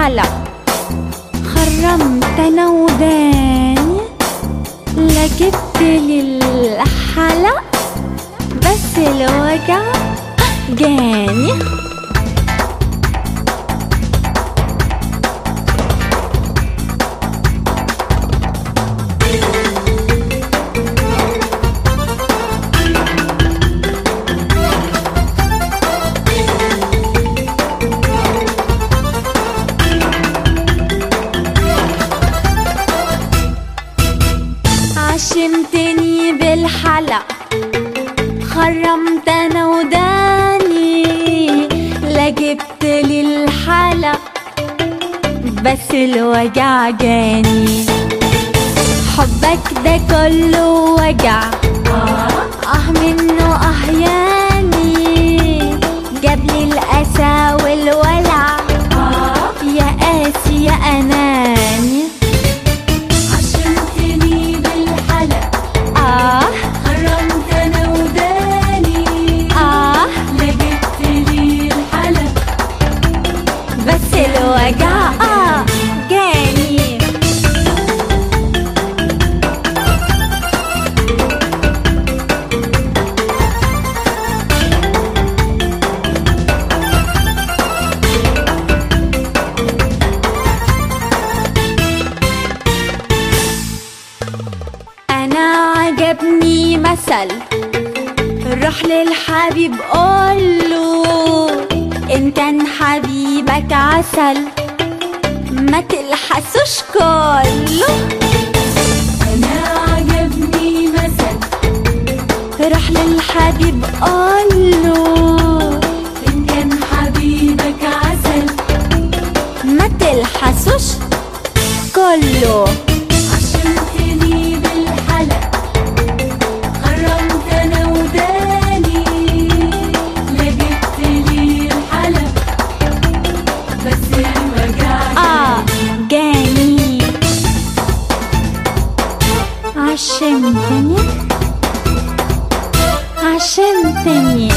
للحلق خرمت انا وداني لا جبت للحلق بس الوجع جاني عشمتني بالحلق خرمت انا وداني لا جبت للحلق بس الوجع جاني حبك ده كله وجع اه منه احياني جابلي الاسى والولع يا قاسي يا اناني عشمتني بالحلق اه خرمت انا وداني اه لا جبت لي الحلق بس الوجع اه جاني انا عجبني مثل روح للحبيب قوله ان كان حبيبك عسل ما تلحسوش كله انا عجبني مثل روح للحبيب قوله ان كان حبيبك عسل ما تلحسوش كله عشمتني بالحلق خرمت انا وداني لا جبت لي الحلق بس الوجع اه جاني عشمتني عشمتني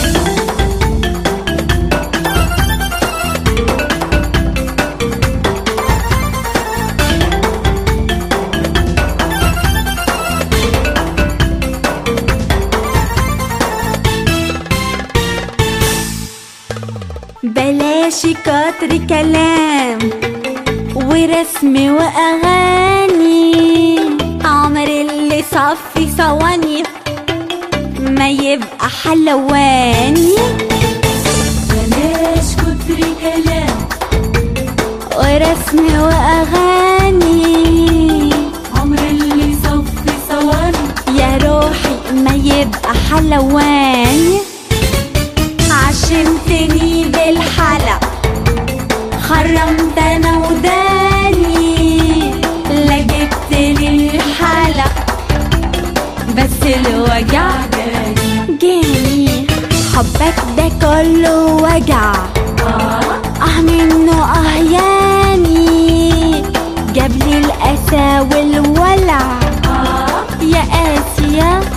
بلاش كتر كلام ورسم واغاني عمر اللي صفي ثواني ما يبقى حلواني بلاش كتر كلام ورسم واغاني عمر اللي صف ثواني يا روحي ما يبقى حلواني عشمتني بالحلق خرمت انا وداني لا جبت للحلق بس الوجع جاني جاني حبك ده كله وجع اه اه منه اهياني جابلي الاسى والولع اه يا قاسية